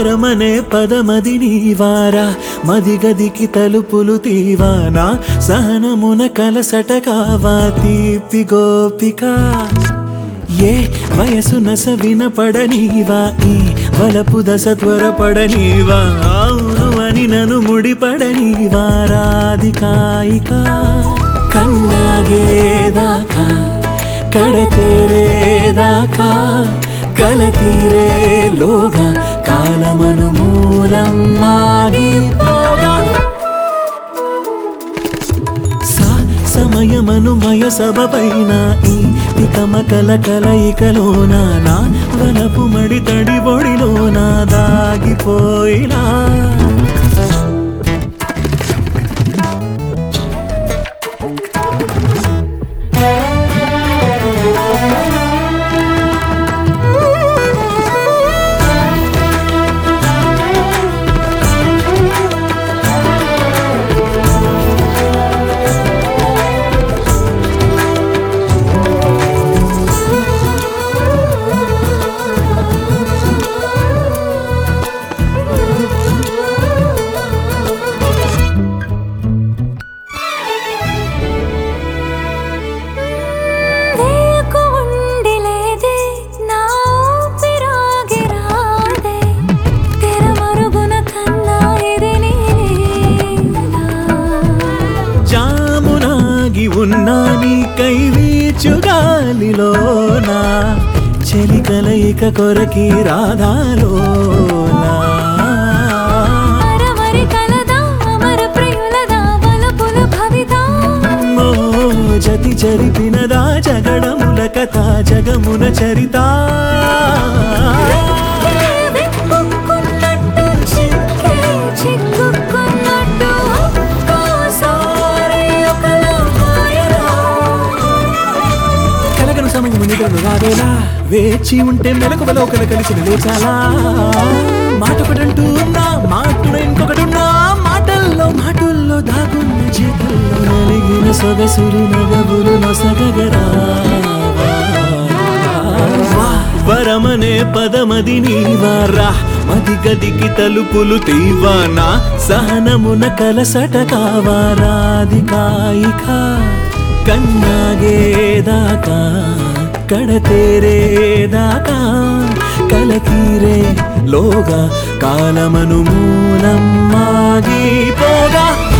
వరమనే పదమది నీవారా మదిగదికి తలుపులు తీవానా సహనమున కలసట కావా తీపి గోపిక ఏ వయసు నస వినపడనీవా ఈ వలపు దశ త్వరపడనీవా అవును అని నన్ను ముడిపడనీవా రాధికాయిక కన్నాగేదాకా కడతేరేదాకా కలతీరేలోగా కాలమను మూలం మాగిపోగా సా సమయమనుమయ సభ పైన ఈ తికమకల కలయికలోన నా వలపు మడి తడి బొడిలోన దాగిపోయినా వేకు ఉండిలేదే నా ఊపిరాగిరాదే తెరమరుగున కన్నా ఇది నీలా జామునాగి ఉన్నా నీ కైవీచుగాలిలోనా చెలి కలయిక కొరకి రాధాలోనా అరవరి కలదా అమర ప్రియులదా వలపుల భవిదా ఓ జతి చరిపినదా జగడముల కథ జగమున చరిత వెతుక్కున్నట్టు చిక్కే చిక్కుకున్నట్టు ఒక్కోసారి ఒకలా మాయలా కలగను సమయము నిద్రను రావేలా వేచి ఉంటే మెలకువలో కల కలిసిన లేచాలా మాటొకటంటూ ఉన్నా మాటలు ఇంకొకటున్నా మాటల్లో మాటల్లో దాగున్న చేతుల్లో నలిగిన సొగసులు నగవులు నొసగగరా వరమనే పదమది నీవారా మది గదికి తలుపులు తీవానా సహనమున కలసట కావారాధికాయిక కన్నాగేదాకా కడతేరేదాకా కలతీరే లోగా కాలమను మూలం మాగిపోగా